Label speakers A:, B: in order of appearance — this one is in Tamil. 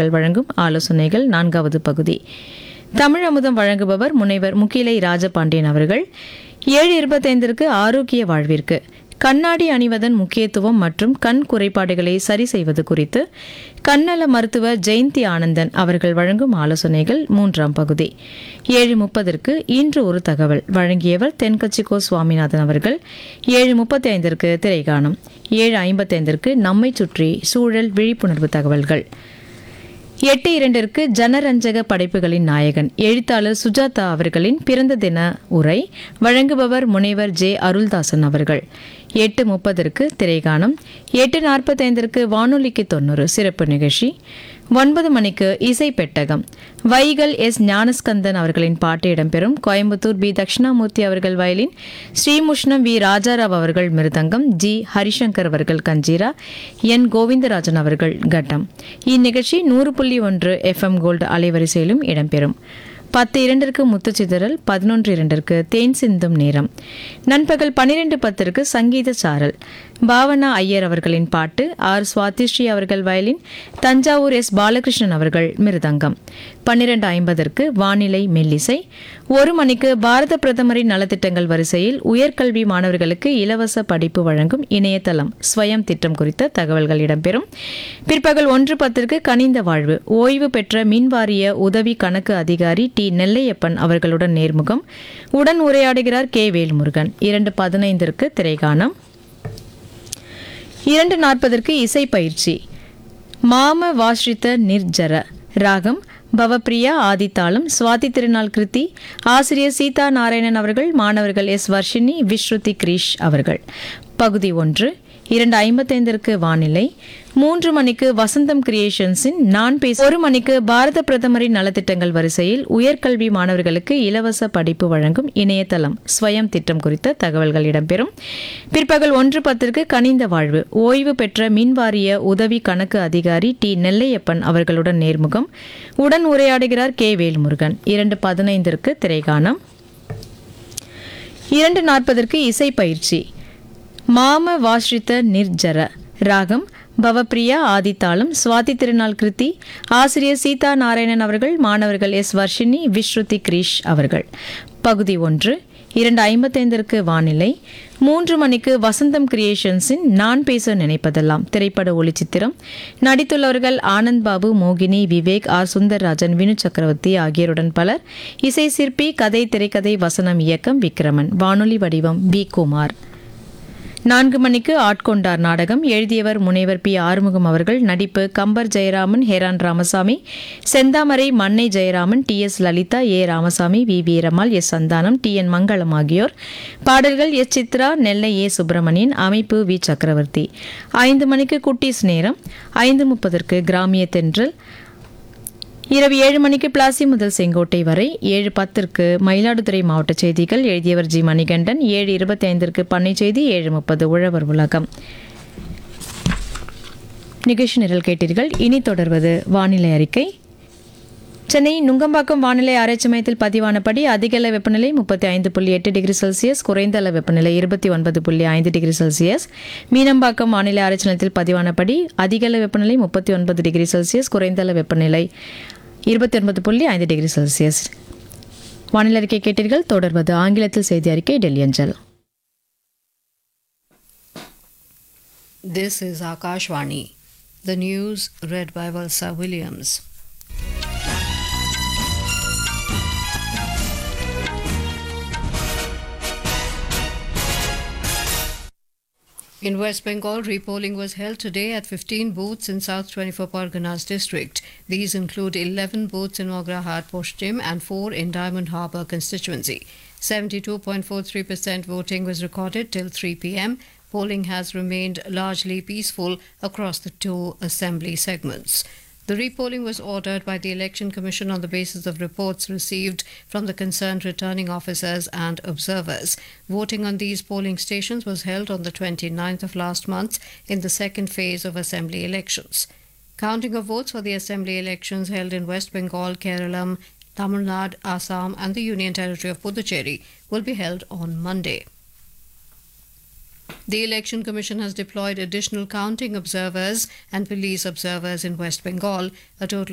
A: அவர்கள் வழங்கும் ஆலோசனைகள் நான்காவது பகுதி தமிழ் அமுதம் வழங்குபவர் முனைவர் முகிலை ராஜபாண்டியன் அவர்கள் ஏழு இருபத்தைந்திற்கு ஆரோக்கிய வாழ்விற்கு கண்ணாடி அணிவதன் முக்கியத்துவம் மற்றும் கண் குறைபாடுகளை சரி செய்வது குறித்து கண்ணல மருத்துவர் ஜெயந்தி ஆனந்தன் அவர்கள் வழங்கும் ஆலோசனைகள் மூன்றாம் பகுதி ஏழு முப்பதற்கு இன்று ஒரு தகவல் வழங்கியவர் தென்கட்சிக்கோ சுவாமிநாதன் அவர்கள் ஏழு முப்பத்தி ஐந்திற்கு திரைகாணம் ஏழு ஐம்பத்தைந்திற்கு நம்மை சுற்றி சூழல் விழிப்புணர்வு தகவல்கள் எட்டு இரண்டிற்கு ஜனரஞ்சக படைப்புகளின் நாயகன் எழுத்தாளர் சுஜாதா அவர்களின் பிறந்த தின உரை வழங்குபவர் முனைவர் ஜே அருள்தாசன் அவர்கள் எட்டு முப்பதற்கு திரைகாணம் எட்டு நாற்பத்தைந்திற்கு வானொலிக்கு தொண்ணூறு சிறப்பு நிகழ்ச்சி ஒன்பது மணிக்கு இசை பெட்டகம் வைகல் எஸ் ஞானஸ்கந்தன் அவர்களின் பாட்டு இடம்பெறும் கோயம்புத்தூர் பி தட்சிணாமூர்த்தி அவர்கள் வயலின் ஸ்ரீமுஷ்ணம் வி ராஜாராவ் அவர்கள் மிருதங்கம் ஜி ஹரிசங்கர் அவர்கள் கஞ்சீரா என் கோவிந்தராஜன் அவர்கள் கட்டம் இந்நிகழ்ச்சி நூறு புள்ளி ஒன்று எஃப்எம் கோல்டு அலைவரிசையிலும் இடம்பெறும் பத்து இரண்டிற்கு முத்துச்சிதறல் பதினொன்று இரண்டிற்கு தேன் சிந்தும் நேரம் நண்பகல் பன்னிரெண்டு பத்திற்கு சங்கீத சாரல் பாவனா ஐயர் அவர்களின் பாட்டு ஆர் சுவாதிஸ்ரீ அவர்கள் வயலின் தஞ்சாவூர் எஸ் பாலகிருஷ்ணன் அவர்கள் மிருதங்கம் பன்னிரண்டு ஐம்பதற்கு வானிலை மெல்லிசை ஒரு மணிக்கு பாரத பிரதமரின் நலத்திட்டங்கள் வரிசையில் உயர்கல்வி மாணவர்களுக்கு இலவச படிப்பு வழங்கும் இணையதளம் ஸ்வயம் திட்டம் குறித்த தகவல்கள் இடம்பெறும் பிற்பகல் ஒன்று பத்திற்கு கனிந்த வாழ்வு ஓய்வு பெற்ற மின்வாரிய உதவி கணக்கு அதிகாரி டி நெல்லையப்பன் அவர்களுடன் நேர்முகம் உடன் உரையாடுகிறார் கே வேல்முருகன் இரண்டு பதினைந்திற்கு திரைகாணம் இரண்டு நாற்பதற்கு இசை பயிற்சி மாம வாஸ்ரித நிர்ஜர ராகம் பவப்பிரியா ஆதித்தாளம் சுவாதி திருநாள் கிருத்தி ஆசிரியர் சீதா நாராயணன் அவர்கள் மாணவர்கள் எஸ் வர்ஷினி விஸ்ருதி கிரீஷ் அவர்கள் பகுதி ஒன்று இரண்டு ஐம்பத்தைந்திற்கு வானிலை மூன்று மணிக்கு வசந்தம் கிரியேஷன்ஸின் நான் பேச ஒரு மணிக்கு பாரத பிரதமரின் நலத்திட்டங்கள் வரிசையில் உயர்கல்வி மாணவர்களுக்கு இலவச படிப்பு வழங்கும் இணையதளம் ஸ்வயம் திட்டம் குறித்த தகவல்கள் இடம்பெறும் பிற்பகல் ஒன்று பத்திற்கு கனிந்த வாழ்வு ஓய்வு பெற்ற மின்வாரிய உதவி கணக்கு அதிகாரி டி நெல்லையப்பன் அவர்களுடன் நேர்முகம் உடன் உரையாடுகிறார் கே வேல்முருகன் இரண்டு பதினைந்திற்கு திரைகாணம் இரண்டு நாற்பதற்கு இசை பயிற்சி மாம வாஸ்ரித நிர்ஜர ராகம் பவப்பிரியா ஆதித்தாளம் சுவாதி திருநாள் கிருத்தி ஆசிரியர் சீதா நாராயணன் அவர்கள் மாணவர்கள் எஸ் வர்ஷினி விஸ்ருதி கிரீஷ் அவர்கள் பகுதி ஒன்று இரண்டு ஐம்பத்தைந்திற்கு வானிலை மூன்று மணிக்கு வசந்தம் கிரியேஷன்ஸின் நான் பேச நினைப்பதெல்லாம் திரைப்பட ஒளிச்சித்திரம் நடித்துள்ளவர்கள் ஆனந்த் பாபு மோகினி விவேக் ஆர் சுந்தர்ராஜன் வினு சக்கரவர்த்தி ஆகியோருடன் பலர் இசை சிற்பி கதை திரைக்கதை வசனம் இயக்கம் விக்ரமன் வானொலி வடிவம் பி குமார் நான்கு மணிக்கு ஆட்கொண்டார் நாடகம் எழுதியவர் முனைவர் பி ஆறுமுகம் அவர்கள் நடிப்பு Kambar Jayaraman Heron Ramasamy Senthamarai Mannai Jayaraman T S Lalitha A Ramasamy V Veerammal S Santhanam T N Mangalam ஆகியோர் பாடல்கள் எஸ் சித்ரா நெல்லை ஏ சுப்பிரமணியன் அமைப்பு வி சக்கரவர்த்தி ஐந்து மணிக்கு குட்டீஸ் நேரம் ஐந்து முப்பதற்கு கிராமிய தென்றல் இரவு ஏழு மணிக்கு பிளாசி முதல் செங்கோட்டை வரை ஏழு பத்திற்கு மயிலாடுதுறை மாவட்ட செய்திகள் எழுதியவர் ஜி மணிகண்டன் ஏழு இருபத்தி ஐந்திற்கு பண்ணை செய்தி ஏழு முப்பது உழவர் உலகம் நிகழ்ச்சி நிரல் கேட்டீர்கள் இனி தொடர்வது வானிலை அறிக்கை சென்னை நுங்கம்பாக்கம் வானிலை ஆராய்ச்சி மையத்தில் பதிவானபடி அதிகள வெப்பநிலை முப்பத்தி ஐந்து புள்ளி எட்டு டிகிரி செல்சியஸ் குறைந்த அளவு வெப்பநிலை இருபத்தி ஒன்பது புள்ளி ஐந்து டிகிரி செல்சியஸ் மீனம்பாக்கம் வானிலை ஆராய்ச்சி நிலையத்தில் பதிவானபடி அதிகள வெப்பநிலை முப்பத்தி ஒன்பது டிகிரி செல்சியஸ் குறைந்த அளவு வெப்பநிலை இருபத்தி ஒன்பது புள்ளி ஐந்து டிகிரி செல்சியஸ் வானிலை அறிக்கை கேட்டீர்கள் தொடர்வது ஆங்கிலத்தில் செய்தி அறிக்கை டெல்லி அஞ்சல்
B: This is Akashvani. The news read by Valsa Williams. In West Bengal, repolling was held today at 15 booths in South 24 Parganas district. These include 11 booths in Mograhat Poshtim and 4 in Diamond Harbour constituency. 72.43% voting was recorded till 3 pm. Polling has remained largely peaceful across the two assembly segments. The repolling was ordered by the Election Commission on the basis of reports received from the concerned returning officers and observers. Voting on these polling stations was held on the 29th of last month in the second phase of assembly elections. Counting of votes for the assembly elections held in West Bengal, Kerala, Tamil Nadu, Assam, and the Union Territory of Puducherry will be held on Monday. The Election Commission has deployed additional counting observers and police observers in West Bengal. A total